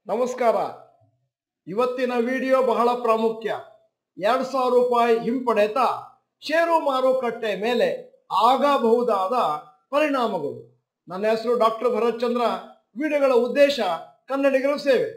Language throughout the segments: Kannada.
ನಮಸ್ಕಾರ ಇವತ್ತಿನ ವಿಡಿಯೋ ಬಹಳ ಪ್ರಾಮುಖ್ಯ ಎರಡ್ ಸಾವಿರ ರೂಪಾಯಿ ಹಿಂಪಡೆತ ಷೇರು ಮಾರುಕಟ್ಟೆ ಮೇಲೆ ಆಗಬಹುದಾದ ಪರಿಣಾಮಗಳು ನನ್ನ ಹೆಸರು ಡಾಕ್ಟರ್ ಭರತ್ ಚಂದ್ರ ವಿಡಿಯೋಗಳ ಉದ್ದೇಶ ಕನ್ನಡಿಗರ ಸೇವೆ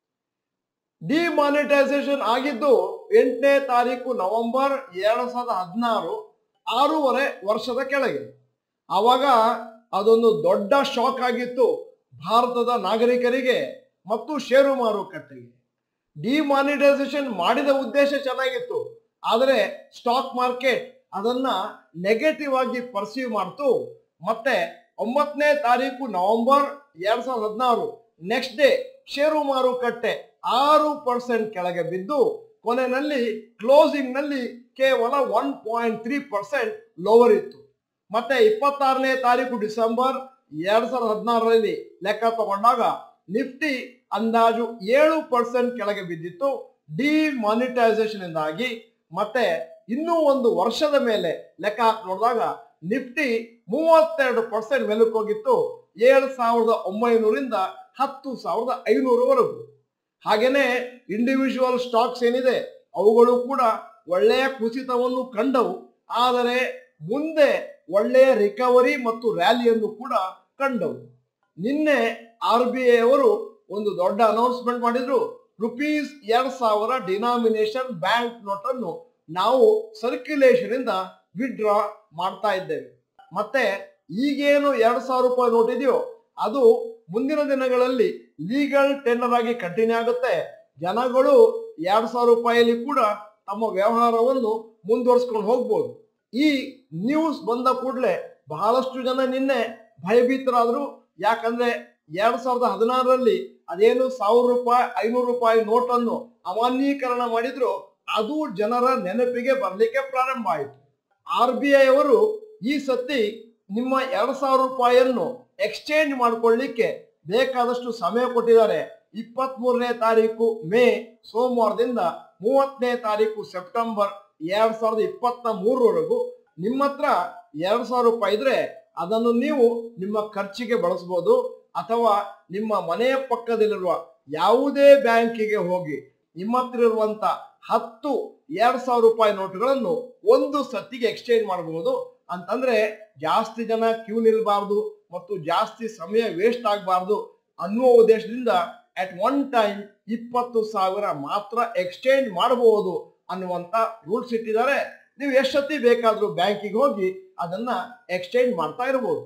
ಡಿಮಾನಿಟೈಸೇಷನ್ ಆಗಿದ್ದು ಎಂಟನೇ ತಾರೀಕು ನವೆಂಬರ್ ಎರಡ್ ಸಾವಿರದ ಹದಿನಾರು ಆರೂವರೆ ವರ್ಷದ ಕೆಳಗೆ ಆವಾಗ ಅದೊಂದು ದೊಡ್ಡ ಶಾಕ್ ಆಗಿತ್ತು ಭಾರತದ ನಾಗರಿಕರಿಗೆ ಮತ್ತು ಷೇರು ಮಾರುಕಟ್ಟೆಗೆ ಡಿಮಾನಿಟೈಸೇಷನ್ ಮಾಡಿದ ಉದ್ದೇಶ ಚೆನ್ನಾಗಿತ್ತು ಆದರೆ ಸ್ಟಾಕ್ ಮಾರ್ಕೆಟ್ ಅದನ್ನ ನೆಗೆಟಿವ್ ಆಗಿ ಪರ್ಸೀವ್ ಮಾಡ್ತು ಮತ್ತೆ ಒಂಬತ್ತನೇ ತಾರೀಕು ನವೆಂಬರ್ ಎರಡ್ ಸಾವಿರದ ಹದಿನಾರು ನೆಕ್ಸ್ಟ್ ಡೇ ಷೇರು ಮಾರುಕಟ್ಟೆ ಆರು ಪರ್ಸೆಂಟ್ ಕೆಳಗೆ ಬಿದ್ದು ಕೊನೆಯಲ್ಲಿ ಕ್ಲೋಸಿಂಗ್ ನಲ್ಲಿ ಕೇವಲ one point three percent lower ಇತ್ತು ಮತ್ತೆ ಇಪ್ಪತ್ತಾರನೇ ತಾರೀಕು ಡಿಸೆಂಬರ್ ಎರಡ್ ಸಾವಿರದ ಹದಿನಾರರಲ್ಲಿ ಲೆಕ್ಕ ತಗೊಂಡಾಗ ನಿಫ್ಟಿ ಅಂದಾಜು ಏಳು ಪರ್ಸೆಂಟ್ ಕೆಳಗೆ ಬಿದ್ದಿತ್ತು ಡಿಮಾನಿಟೈಸೇಷನ್ ಇಂದಾಗಿ ಮತ್ತೆ ಇನ್ನೂ ಒಂದು ವರ್ಷದ ಮೇಲೆ ಲೆಕ್ಕ ಹಾಕಿ ನೋಡಿದಾಗ ನಿಫ್ಟಿ ಮೂವತ್ತೆರಡು ಪರ್ಸೆಂಟ್ ಮೇಲಕ್ಕೆ ಹೋಗಿತ್ತು ಏಳು ಸಾವಿರದ ಒಂಬೈನೂರಿಂದ ಹತ್ತು ಸಾವಿರದ ಐನೂರವರೆಗೂ ಹಾಗೇನೆ ಇಂಡಿವಿಜುವಲ್ ಸ್ಟಾಕ್ಸ್ ಏನಿದೆ ಅವುಗಳು ಕೂಡ ಒಳ್ಳೆಯ ಕುಸಿತವನ್ನು ಕಂಡವು ಆದರೆ ಮುಂದೆ ಒಳ್ಳೆಯ ರಿಕವರಿ ಮತ್ತು ರ್ಯಾಲಿಯನ್ನು ಕೂಡ ಕಂಡವು ನಿನ್ನೆ ಆರ್ ಬಿ ಐ ಅವರು ಒಂದು ದೊಡ್ಡ ಅನೌನ್ಸ್ಮೆಂಟ್ ಮಾಡಿದ್ರು ರುಪೀಸ್ ಎರಡ್ ಸಾವಿರ ಡಿನಾಮಿನೇಷನ್ ಬ್ಯಾಂಕ್ ನೋಟ್ ಅನ್ನು ನಾವು ಸರ್ಕ್ಯುಲೇಷನ್ ಇಂದ ವಿಡ್ರಾ ಮಾಡ್ತಾ ಇದ್ದೇವೆ ಮತ್ತೆ ಈಗೇನು ಎರಡ್ ಸಾವಿರ ರೂಪಾಯಿ ನೋಟ್ ಇದೆಯೋ ಅದು ಮುಂದಿನ ದಿನಗಳಲ್ಲಿ ಲೀಗಲ್ ಟೆಂಡರ್ ಆಗಿ ಕಂಟಿನ್ಯೂ ಆಗುತ್ತೆ ಜನಗಳು ಎರಡ್ ಸಾವಿರ ರೂಪಾಯಿಯಲ್ಲಿ ಕೂಡ ತಮ್ಮ ವ್ಯವಹಾರವನ್ನು ಮುಂದುವರಿಸ್ಕೊಂಡು ಹೋಗ್ಬೋದು ಈ ನ್ಯೂಸ್ ಬಂದ ಕೂಡಲೇ ಬಹಳಷ್ಟು ಜನ ನಿನ್ನೆ ಭಯಭೀತರಾದ್ರು ಯಾಕಂದ್ರೆ ಎರಡ್ ಸಾವಿರದ ಹದಿನಾರರಲ್ಲಿ ಅದೇನು ಸಾವಿರ ರೂಪಾಯಿ ಐನೂರು ರೂಪಾಯಿ ನೋಟ್ ಅನ್ನು ಅಮಾನ್ಯೀಕರಣ ಮಾಡಿದ್ರು ಅದು ಜನರ ನೆನಪಿಗೆ ಬರಲಿಕ್ಕೆ ಪ್ರಾರಂಭ ಆಯಿತು ಆರ್ ಬಿ ಐ ಅವರು ಈ ಸತಿ ನಿಮ್ಮ ಎರಡ್ ಸಾವಿರ ರೂಪಾಯಿಯನ್ನು ಎಕ್ಸ್ಚೇಂಜ್ ಮಾಡ್ಕೊಳ್ಳಿಕ್ಕೆ ಬೇಕಾದಷ್ಟು ಸಮಯ ಕೊಟ್ಟಿದ್ದಾರೆ ಇಪ್ಪತ್ತ್ ಮೂರನೇ ತಾರೀಕು ಮೇ ಸೋಮವಾರದಿಂದ ಮೂವತ್ತನೇ ತಾರೀಕು ಸೆಪ್ಟೆಂಬರ್ ಎರಡ್ ಸಾವಿರದ ಇಪ್ಪತ್ತ ಮೂರವರೆಗೂ ನಿಮ್ಮ ಹತ್ರ ಎರಡ್ ಸಾವಿರ ರೂಪಾಯಿ ಇದ್ರೆ ಅದನ್ನು ನೀವು ನಿಮ್ಮ ಖರ್ಚಿಗೆ ಬಳಸಬಹುದು ಅಥವಾ ನಿಮ್ಮ ಮನೆಯ ಪಕ್ಕದಲ್ಲಿರುವ ಯಾವುದೇ ಬ್ಯಾಂಕಿಗೆ ಹೋಗಿ ನಿಮ್ಮ ಹತ್ರ ಇರುವಂತ ಹತ್ತು ಎರಡ್ ಸಾವಿರ ರೂಪಾಯಿ ನೋಟುಗಳನ್ನು ಒಂದು ಸತ್ತಿಗೆ ಎಕ್ಸ್ಚೇಂಜ್ ಮಾಡಬಹುದು ಅಂತಂದ್ರೆ ಜಾಸ್ತಿ ಜನ ಕ್ಯೂ ನಿಲ್ಬಾರ್ದು ಮತ್ತು ಜಾಸ್ತಿ ಸಮಯ ವೇಸ್ಟ್ ಆಗಬಾರ್ದು ಅನ್ನುವ ಉದ್ದೇಶದಿಂದ ಅಟ್ ಒನ್ ಟೈಮ್ ಇಪ್ಪತ್ತು ಸಾವಿರ ಮಾತ್ರ ಎಕ್ಸ್ಚೇಂಜ್ ಮಾಡಬಹುದು ಅನ್ನುವಂತ ರೂಲ್ಸ್ ಇಟ್ಟಿದ್ದಾರೆ ನೀವು ಎಷ್ಟೊತ್ತಿ ಬೇಕಾದ್ರೂ ಬ್ಯಾಂಕಿಗೆ ಹೋಗಿ ಅದನ್ನ ಎಕ್ಸ್ಚೇಂಜ್ ಮಾಡ್ತಾ ಇರಬಹುದು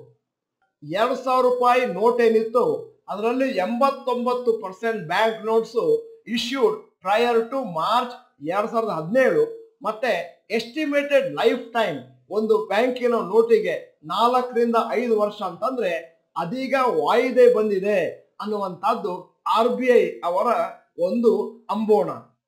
ಎರಡ್ ಸಾವಿರ ರೂಪಾಯಿ ನೋಟ್ ಏನಿತ್ತು ಅದರಲ್ಲಿ ಎಂಬತ್ತೊಂಬತ್ತು percent bank notes issued prior to March ಎರಡ್ ಸಾವಿರದ ಹದಿನೇಳು ಮತ್ತೆ ಎಸ್ಟಿಮೇಟೆಡ್ ಲೈಫ್ ಟೈಮ್ ಒಂದು ಬ್ಯಾಂಕಿನ ನೋಟಿಗೆ ನಾಲ್ಕರಿಂದ ಐದು ವರ್ಷ ಅಂತಂದ್ರೆ ಅದೀಗ ವಾಯಿದೆ ಬಂದಿದೆ ಅನ್ನುವಂಥದ್ದು ಆರ್ ಬಿ ಐ ಅವರ ಒಂದು ಅಂಬೋಣ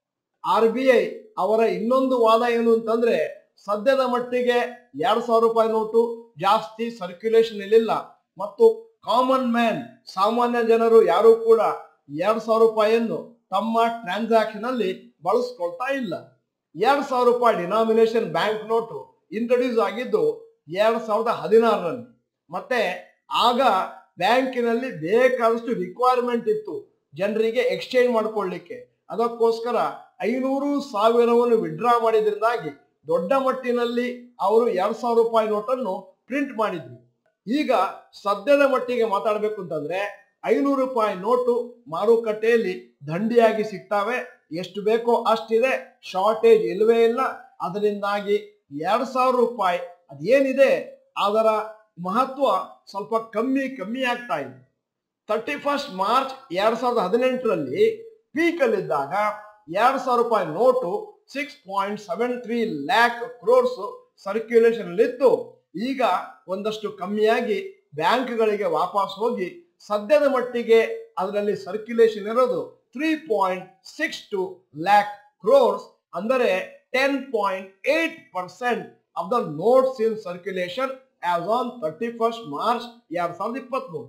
ಆರ್ ಬಿ ಐ ಅವರ ಇನ್ನೊಂದು ವಾದ ಏನು ಅಂತಂದ್ರೆ ಸದ್ಯದ ಮಟ್ಟಿಗೆ ಎರಡ್ ಸಾವಿರ ರೂಪಾಯಿ ನೋಟು ಜಾಸ್ತಿ ಸರ್ಕ್ಯುಲೇಷನ್ ಇರಲಿಲ್ಲ ಮತ್ತು ಕಾಮನ್ ಮ್ಯಾನ್ ಸಾಮಾನ್ಯ ಜನರು ಯಾರು ಕೂಡ ಎರಡ್ ಸಾವಿರ ರೂಪಾಯಿಯನ್ನು ತಮ್ಮ ಟ್ರಾನ್ಸಾಕ್ಷನ್ ಅಲ್ಲಿ ಬಳಸ್ಕೊಳ್ತಾ ಇಲ್ಲ ಎರಡ್ ಸಾವಿರ ರೂಪಾಯಿ ಡಿನಾಮಿನೇಷನ್ ಬ್ಯಾಂಕ್ ನೋಟು ಇಂಟ್ರೊಡ್ಯೂಸ್ ಆಗಿದ್ದು ಎರಡ್ ಸಾವಿರದ ಹದಿನಾರರಲ್ಲಿ ಮತ್ತೆ ಆಗ ಬ್ಯಾಂಕಿನಲ್ಲಿ ಬೇಕಾದಷ್ಟು ರಿಕ್ವೈರ್ಮೆಂಟ್ ಇತ್ತು ಜನರಿಗೆ ಎಕ್ಸ್ಚೇಂಜ್ ಮಾಡ್ಕೊಳ್ಳಿಕ್ಕೆ ಅದಕ್ಕೋಸ್ಕರ ಐನೂರು ಸಾವಿರವನ್ನು ವಿಡ್ರಾ ಮಾಡಿದ್ರಿಂದಾಗಿ ದೊಡ್ಡ ಮಟ್ಟಿನಲ್ಲಿ ಅವರು ಎರಡ್ ಸಾವಿರ ರೂಪಾಯಿ ನೋಟನ್ನು ಪ್ರಿಂಟ್ ಮಾಡಿದ್ರು ಈಗ ಸದ್ಯದ ಮಟ್ಟಿಗೆ ಮಾತಾಡಬೇಕು ಅಂತಂದ್ರೆ ಐನೂರು ರೂಪಾಯಿ ನೋಟು ಮಾರುಕಟ್ಟೆಯಲ್ಲಿ ದಂಡಿಯಾಗಿ ಸಿಗ್ತಾವೆ ಎಷ್ಟು ಬೇಕೋ ಅಷ್ಟಿದೆ ಶಾರ್ಟೇಜ್ ಇಲ್ಲವೇ ಇಲ್ಲ ಅದರಿಂದಾಗಿ ಎರಡ್ ಸಾವಿರ ರೂಪಾಯಿ ಅದೇನಿದೆ ಅದರ ಮಹತ್ವ ಸ್ವಲ್ಪ ಕಮ್ಮಿ ಕಮ್ಮಿ ಆಗ್ತಾ ಇದೆ ತರ್ಟಿ ಫಸ್ಟ್ ಮಾರ್ಚ್ ಎರಡ್ ಸಾವಿರದ ಹದಿನೆಂಟರಲ್ಲಿ ಪೀಕ್ ಅಲ್ಲಿದ್ದಾಗ ಎರಡ್ ಸಾವಿರ ರೂಪಾಯಿ note six point seven three lakh crores circulation ಇತ್ತು ಈಗ ಒಂದಷ್ಟು ಕಮ್ಮಿಯಾಗಿ ಬ್ಯಾಂಕ್ಗಳಿಗೆ ವಾಪಸ್ ಹೋಗಿ ಸದ್ಯದ ಮಟ್ಟಿಗೆ ಅದರಲ್ಲಿ ಸರ್ಕ್ಯುಲೇಷನ್ ಇರೋದು three point six two lakh crores ಅಂದರೆ ten point eight percent of the notes in circulation as on thirty first March ಎರಡ್ ಸಾವಿರದ ಇಪ್ಪತ್ಮೂರು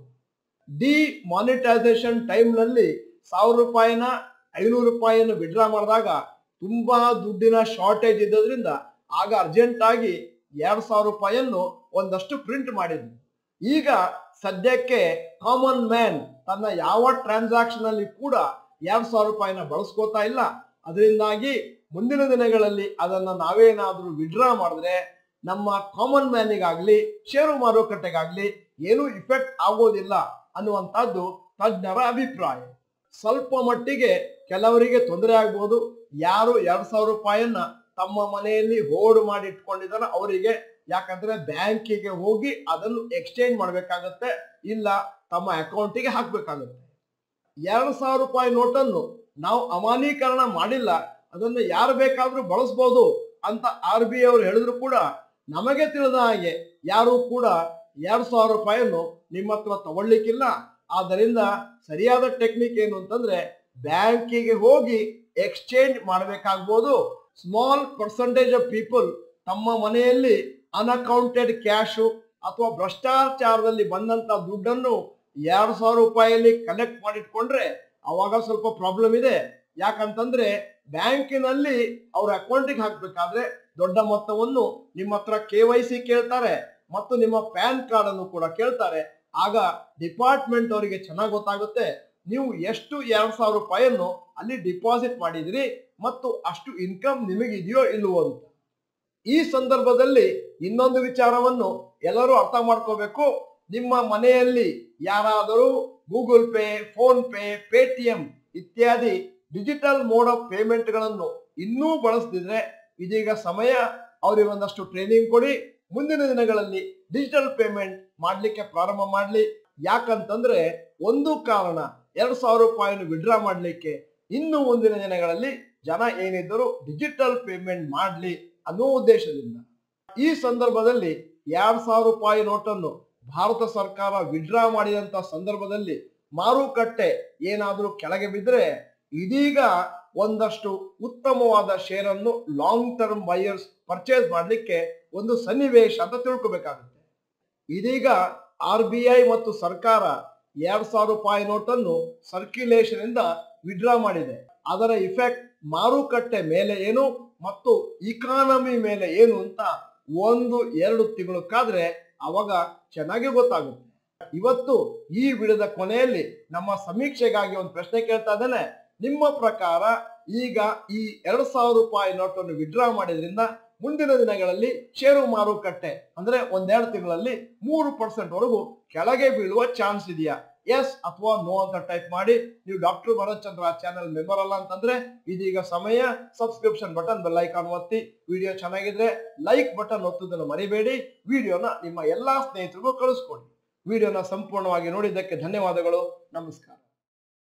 ಡಿಮಾನಿಟೈಸೇಷನ್ ಟೈಮ್ನಲ್ಲಿ ಸಾವಿರ ರೂಪಾಯಿನ ಐನೂರು ರೂಪಾಯಿಯನ್ನು ವಿಡ್ರಾ ಮಾಡಿದಾಗ ತುಂಬಾ ದುಡ್ಡಿನ ಶಾರ್ಟೇಜ್ ಇದ್ದದ್ರಿಂದ ಆಗ ಅರ್ಜೆಂಟ್ ಆಗಿ ಎರಡ್ ಸಾವಿರ ರೂಪಾಯಿಯನ್ನು ಒಂದಷ್ಟು ಪ್ರಿಂಟ್ ಮಾಡಿದ್ವಿ ಈಗ ಸದ್ಯಕ್ಕೆ ಕಾಮನ್ ಮ್ಯಾನ್ ತನ್ನ ಯಾವ ಟ್ರಾನ್ಸಾಕ್ಷನ್ ಅಲ್ಲಿ ಕೂಡ ಎರಡ್ ಸಾವಿರ ರೂಪಾಯಿನ ಬಳಸ್ಕೋತಾ ಇಲ್ಲ ಅದರಿಂದಾಗಿ ಮುಂದಿನ ದಿನಗಳಲ್ಲಿ ಅದನ್ನ ನಾವೇನಾದ್ರೂ ವಿಡ್ರಾ ಮಾಡಿದ್ರೆ ನಮ್ಮ ಕಾಮನ್ ಮ್ಯಾನಿಗಾಗ್ಲಿ ಷೇರು ಮಾರುಕಟ್ಟೆಗಾಗ್ಲಿ ಏನೂ ಇಫೆಕ್ಟ್ ಆಗೋದಿಲ್ಲ ಅನ್ನುವಂಥದ್ದು ತಜ್ಞರ ಅಭಿಪ್ರಾಯ ಸ್ವಲ್ಪ ಮಟ್ಟಿಗೆ ಕೆಲವರಿಗೆ ತೊಂದರೆ ಆಗ್ಬೋದು ಯಾರು ಎರಡ್ ಸಾವಿರ ರೂಪಾಯಿಯನ್ನ ತಮ್ಮ ಮನೆಯಲ್ಲಿ ಹೋಲ್ಡ್ ಮಾಡಿ ಇಟ್ಕೊಂಡಿದಾರ ಅವರಿಗೆ ಯಾಕಂದ್ರೆ ಬ್ಯಾಂಕಿಗೆ ಹೋಗಿ ಅದನ್ನು ಎಕ್ಸ್ಚೇಂಜ್ ಮಾಡ್ಬೇಕಾಗತ್ತೆ ಇಲ್ಲ ತಮ್ಮ ಅಕೌಂಟಿಗೆ ಹಾಕ್ಬೇಕಾಗತ್ತೆ ಎರಡ್ ಸಾವಿರ ರೂಪಾಯಿ ನೋಟನ್ನು ನಾವು ಅಮಾನೀಕರಣ ಮಾಡಿಲ್ಲ ಅದನ್ನು ಯಾರು ಬೇಕಾದ್ರೂ ಬಳಸ್ಬೋದು ಅಂತ ಆರ್ ಬಿ ಐ ಅವರು ಹೇಳಿದ್ರು ಕೂಡ ನಮಗೆ ತಿಳಿದ ಹಾಗೆ ಯಾರು ಕೂಡ ಎರಡ್ ಸಾವಿರ ರೂಪಾಯಿಯನ್ನು ನಿಮ್ಮ ಹತ್ರ ತಗೊಳ್ಲಿಕ್ಕಿಲ್ಲ ಆದ್ದರಿಂದ ಸರಿಯಾದ ಟೆಕ್ನಿಕ್ ಏನು ಅಂತಂದ್ರೆ ಬ್ಯಾಂಕಿಗೆ ಹೋಗಿ ಎಕ್ಸ್ಚೇಂಜ್ ಮಾಡಬೇಕಾಗ್ಬೋದು ಸ್ಮಾಲ್ ಪರ್ಸೆಂಟೇಜ್ ಆಫ್ ಪೀಪಲ್ ತಮ್ಮ ಮನೆಯಲ್ಲಿ ಅನ್ಅಕೌಂಟೆಡ್ ಕ್ಯಾಶು ಅಥವಾ ಭ್ರಷ್ಟಾಚಾರದಲ್ಲಿ ಬಂದಂತ ದುಡ್ಡನ್ನು ಎರಡ್ ಸಾವಿರ ರೂಪಾಯಿಯಲ್ಲಿ ಕಲೆಕ್ಟ್ ಮಾಡಿಟ್ಕೊಂಡ್ರೆ ಅವಾಗ ಸ್ವಲ್ಪ ಪ್ರಾಬ್ಲಮ್ ಇದೆ ಯಾಕಂತಂದ್ರೆ ಬ್ಯಾಂಕಿನಲ್ಲಿ ಅವ್ರ ಅಕೌಂಟಿಗೆ ಹಾಕ್ಬೇಕಾದ್ರೆ ದೊಡ್ಡ ಮೊತ್ತವನ್ನು ನಿಮ್ಮ ಹತ್ರ ಕೆ ವೈ ಸಿ ಕೇಳ್ತಾರೆ ಮತ್ತು ನಿಮ್ಮ ಪ್ಯಾನ್ ಕಾರ್ಡ್ ಅನ್ನು ಕೂಡ ಕೇಳ್ತಾರೆ ಆಗ ಡಿಪಾರ್ಟ್ಮೆಂಟ್ ಅವರಿಗೆ ಚೆನ್ನಾಗಿ ಗೊತ್ತಾಗುತ್ತೆ ನೀವು ಎಷ್ಟು ಎರಡ್ ಸಾವಿರ ರೂಪಾಯಿಯನ್ನು ಅಲ್ಲಿ ಡಿಪಾಸಿಟ್ ಮಾಡಿದಿರಿ ಮತ್ತು ಅಷ್ಟು ಇನ್ಕಮ್ ನಿಮಗಿದೆಯೋ ಇಲ್ವೋ ಅಂತ ಈ ಸಂದರ್ಭದಲ್ಲಿ ಇನ್ನೊಂದು ವಿಚಾರವನ್ನು ಎಲ್ಲರೂ ಅರ್ಥ ಮಾಡ್ಕೋಬೇಕು ನಿಮ್ಮ ಮನೆಯಲ್ಲಿ ಯಾರಾದರೂ Google Pay PhonePe Paytm ಇತ್ಯಾದಿ ಡಿಜಿಟಲ್ ಮೋಡ್ ಆಫ್ ಪೇಮೆಂಟ್ಗಳನ್ನು ಇನ್ನೂ ಬಳಸದಿದ್ರೆ ಇದೀಗ ಸಮಯ ಅವರಿಗೆ ಒಂದಷ್ಟು ಟ್ರೈನಿಂಗ್ ಕೊಡಿ ಮುಂದಿನ ದಿನಗಳಲ್ಲಿ ಡಿಜಿಟಲ್ ಪೇಮೆಂಟ್ ಮಾಡ್ಲಿಕ್ಕೆ ಪ್ರಾರಂಭ ಮಾಡ್ಲಿ ಯಾಕಂತಂದ್ರೆ ಒಂದು ಕಾರಣ ಎರಡ್ ಸಾವಿರ ರೂಪಾಯಿನ ವಿಡ್ರಾ ಮಾಡ್ಲಿಕ್ಕೆ ಇನ್ನು ಮುಂದಿನ ದಿನಗಳಲ್ಲಿ ಜನ ಏನಿದ್ದರೂ ಡಿಜಿಟಲ್ ಪೇಮೆಂಟ್ ಮಾಡ್ಲಿ ಅನ್ನೋ ಉದ್ದೇಶದಿಂದ ಈ ಸಂದರ್ಭದಲ್ಲಿ ಎರಡ್ ಸಾವಿರ ರೂಪಾಯಿ ನೋಟನ್ನು ಭಾರತ ಸರ್ಕಾರ ವಿಡ್ರಾ ಮಾಡಿದಂತ ಸಂದರ್ಭದಲ್ಲಿ ಮಾರುಕಟ್ಟೆ ಏನಾದ್ರೂ ಕೆಳಗೆ ಬಿದ್ದರೆ ಇದೀಗ ಒಂದಷ್ಟು ಉತ್ತಮವಾದ ಶೇರ್ ಅನ್ನು ಲಾಂಗ್ ಟರ್ಮ್ ಬೈಯರ್ಸ್ ಪರ್ಚೇಸ್ ಮಾಡಲಿಕ್ಕೆ ಒಂದು ಸನ್ನಿವೇಶ ಅಂತ ತಿಳ್ಕೊಬೇಕಾಗುತ್ತೆ ಇದೀಗ ಆರ್ ಬಿ ಐ ಮತ್ತು ಸರ್ಕಾರ ಎರಡ್ ಸಾವಿರ ರೂಪಾಯಿ ನೋಟನ್ನು ಸರ್ಕ್ಯುಲೇಷನ್ ಇಂದ ವಿಡ್ರಾ ಮಾಡಿದೆ ಅದರ ಇಫೆಕ್ಟ್ ಮಾರುಕಟ್ಟೆ ಮೇಲೆ ಏನು ಮತ್ತು ಇಕಾನಮಿ ಮೇಲೆ ಏನು ಅಂತ ಒಂದು ಎರಡು ತಿಂಗಳು ಕಾದ್ರೆ ಅವಾಗ ಚೆನ್ನಾಗಿ ಗೊತ್ತಾಗುತ್ತೆ ಇವತ್ತು ಈ ವಿಡಿಯೋದ ಕೊನೆಯಲ್ಲಿ ನಮ್ಮ ಸಮೀಕ್ಷೆಗಾಗಿ ಒಂದು ಪ್ರಶ್ನೆ ಕೇಳ್ತಾ ಇದ್ದೇನೆ ನಿಮ್ಮ ಪ್ರಕಾರ ಈಗ ಈ ಎರಡ್ ಸಾವಿರ ರೂಪಾಯಿ ನೋಟನ್ನು ವಿಡ್ರಾ ಮಾಡಿದ್ರಿಂದ ಮುಂದಿನ ದಿನಗಳಲ್ಲಿ ಷೇರು ಮಾರುಕಟ್ಟೆ ಅಂದ್ರೆ ಒಂದೆರಡು ತಿಂಗಳಲ್ಲಿ ಮೂರು ಪರ್ಸೆಂಟ್ ವರೆಗೂ ಕೆಳಗೆ ಬೀಳುವ ಚಾನ್ಸ್ ಇದೆಯಾ ಎಸ್ ಅಥವಾ ನೋ ಅಂತ ಟೈಪ್ ಮಾಡಿ ನೀವು doctor Bharat Chandra channel member ಅಲ್ಲ ಅಂತಂದ್ರೆ ಇದೀಗ ಸಮಯ ಸಬ್ಸ್ಕ್ರಿಪ್ಷನ್ ಬಟನ್ ಬೆಲ್ ಐಕಾನ್ ಒತ್ತಿ ವಿಡಿಯೋ ಚೆನ್ನಾಗಿದ್ರೆ ಲೈಕ್ ಬಟನ್ ಒತ್ತುವುದನ್ನು ಮರಿಬೇಡಿ ವಿಡಿಯೋನ ನಿಮ್ಮ ಎಲ್ಲಾ ಸ್ನೇಹಿತರಿಗೂ ಕಳಿಸ್ಕೊಡಿ ವಿಡಿಯೋನ ಸಂಪೂರ್ಣವಾಗಿ ನೋಡಿದ್ದಕ್ಕೆ ಧನ್ಯವಾದಗಳು ನಮಸ್ಕಾರ